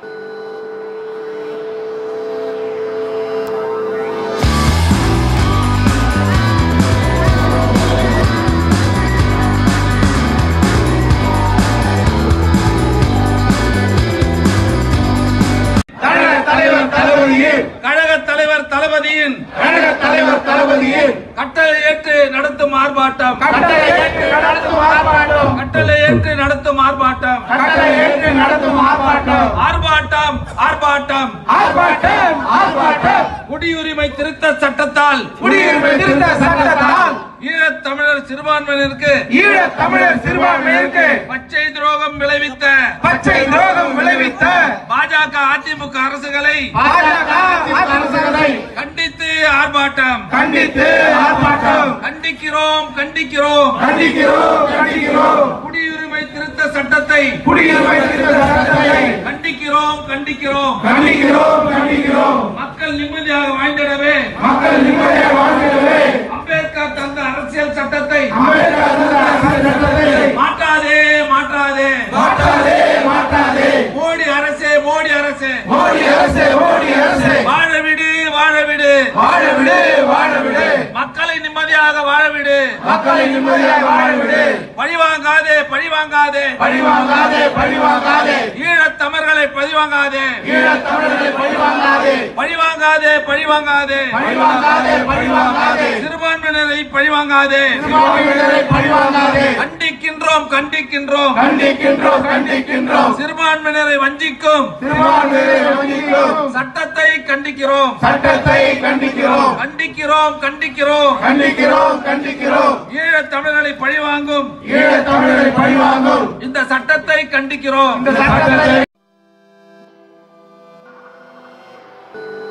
கழக தலைவர் தளபதியின் கழக தலைவர் தளபதியின் கழக தலைவர் தளபதியின் கட்டளை ஏற்று நடத்தும் ஆர்ப்பாட்டம் கட்டளை ஏற்று நடத்தும் ஆர்ப்பாட்டம் கட்டளை ஏற்று நடத்தும் ஆர்ப்பாட்டம் கட்டளை ஏற்று நடத்தும் ஆர்ப்பாட்டம் ஆர்ப்பாட்டம் ஆர்ப்பாட்டம் ஆர்ப்பாட்டம் ஆர்ப்பாட்டம் குடியுரிமை திருத்த சட்டத்தால் குடியுரிமை திருத்த சட்டத்தால் ஈழத் தமிழர் சிறுபான்மையினருக்கு ஈழத் தமிழர் சிறுபான்மையினருக்கு பச்சை துரோகம் விளைவித்த பச்சை துரோகம் விளைவித்த பாஜக அதிமுக அரசுகளை பாஜக அரசுகளை கண்டித்து ஆர்ப்பாட்டம் கண்டித்து ஆர்ப்பாட்டம் கண்டிக்கிறோம் கண்டிக்கிறோம் கண்டிக்கிறோம் கண்டிக்கிறோம் குடியுரிமை திருத்த சட்டத்தை குடியுரிமை திருத்த சட்டத்தை கண்டிக்கிறோம் கண்டிக்கிறோம் கண்டிக்கிறோம் கண்டிக்கிறோம் மக்கள் நிம்மதியாக வாழ்ந்திடவே மக்கள் நிம்மதியாக வாழ்ந்திடவே அம்பேத்கர் தந்த அரசியல் சட்டத்தை அம்பேத்கர் தந்த அரசியல் சட்டத்தை மாற்றாதே மாற்றாதே மாற்றாதே மாற்றாதே மோடி அரசே மோடி அரசே மோடி அரசே மோடி அரசே வாழ விடு வாழ விடு வாழ விடு வாழ விடு மக்களை நிம்மதியாக வாழ விடு மக்களை நிம்மதியாக வாழ விடு பழிவாங்காதே பழிவாங்காதே பழிவாங்காதே பழிவாங்காதே ஈழத் தமிழர்களை பழிவாங்காதே ஈழத் தமிழர்களை பழிவாங்காதே பழிவாங்காதே பழிவாங்காதே பழிவாங்காதே பழிவாங்காதே சிறுபான்மையினரை பழிவாங்காதே சிறுபான்மையினரை பழிவாங்காதே கண்டிக்கின்றோம் கண்டிக்கின்றோம் கண்டிக்கின்றோம் கண்டிக்கின்றோம் சிறுபான்மையினரை வஞ்சிக்கும் சிறுபான்மையை வஞ்சிக்கும் சட்டத்தை கண்டிக்கிறோம் சட்டத்தை கண்டிக்கிறோம் கண்டிக்கிறோம் கண்டிக்கிறோம் கண்டிக்கிறோம் கண்டிக்கிறோம் ஈழத் தமிழர்களை பழிவாங்கும் ஈழத் தமிழரை பழிவாங்கும் இந்த சட்டத்தை கண்டிக்கிறோம் இந்த சட்டத்தை